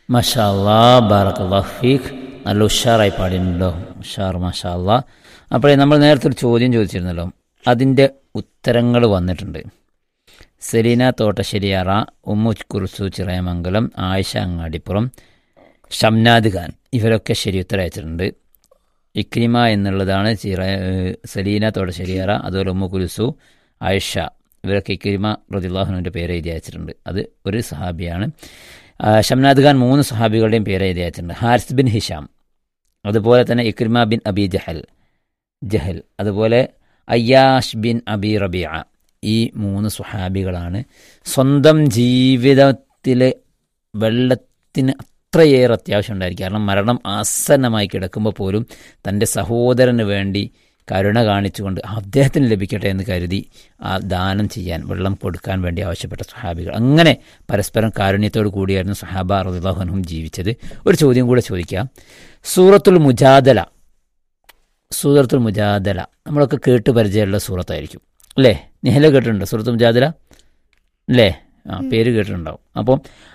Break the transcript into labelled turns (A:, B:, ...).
A: മഷാല്ലാ ബാറക്കല്ലാ ഫീഖ് നല്ല ഉഷാറായി പാടിയിട്ടുണ്ടോ ഉഷാർ മഷാല്ലാ അപ്പോഴേ നമ്മൾ നേരത്തെ ഒരു ചോദ്യം ചോദിച്ചിരുന്നല്ലോ അതിൻ്റെ ഉത്തരങ്ങൾ വന്നിട്ടുണ്ട് സെലീന തോട്ടശ്ശേരിയാറ ഉമ്മു കുറുസു ചിറയമംഗലം ആയിഷ അങ്ങാടിപ്പുറം ഷംനാദ് ഖാൻ ഇവരൊക്കെ ശരി ഉത്തരം അയച്ചിട്ടുണ്ട് ഇക്രിമ എന്നുള്ളതാണ് ചിറ സലീന തോട്ടശ്ശേരിയാറ അതുപോലെ ഉമ്മു കുലുസു ആയിഷ ഇവരൊക്കെ ഇക്രിമ റദിള്ളാഹുനുവിൻ്റെ പേര് എഴുതി അയച്ചിട്ടുണ്ട് അത് ഒരു സഹാബിയാണ് ആ, ഷംനാദ് ഖാൻ മൂന്ന് സഹാബികളുടെയും പേര് എഴുതി അയച്ചിട്ടുണ്ട് ഹാരിസ് ബിൻ ഹിഷാം അതുപോലെ തന്നെ Ikrima bin Abi Jahl Jahl അതുപോലെ അയ്യാഷ് ബിൻ അബി റബിയ ഈ മൂന്ന് സുഹാബികളാണ് സ്വന്തം ജീവിതത്തിലെ വെള്ളത്തിന് അത്രയേറെ അത്യാവശ്യം ഉണ്ടായിരിക്കും കാരണം മരണം ആസന്നമായി കിടക്കുമ്പോൾ പോലും തൻ്റെ സഹോദരന് വേണ്ടി കരുണ കാണിച്ചുകൊണ്ട് അദ്ദേഹത്തിന് ലഭിക്കട്ടെ എന്ന് കരുതി ആ ദാനം ചെയ്യാൻ വെള്ളം കൊടുക്കാൻ വേണ്ടി ആവശ്യപ്പെട്ട സുഹാബികൾ അങ്ങനെ പരസ്പരം കാരുണ്യത്തോടു കൂടിയായിരുന്നു സഹാബ റദിള്ളാഹുനും ജീവിച്ചത് ഒരു ചോദ്യം കൂടെ ചോദിക്കാം സൂറത്തുൽ മുജാദല സൂറത്തുൽ മുജാദല നമ്മളൊക്കെ കേട്ട് പരിചയമുള്ള സൂറത്തായിരിക്കും അല്ലേ നിഹല കേട്ടിട്ടുണ്ടോ സൂറത്തുൽ മുജാദല അല്ലേ ആ പേര് കേട്ടിട്ടുണ്ടാവും അപ്പം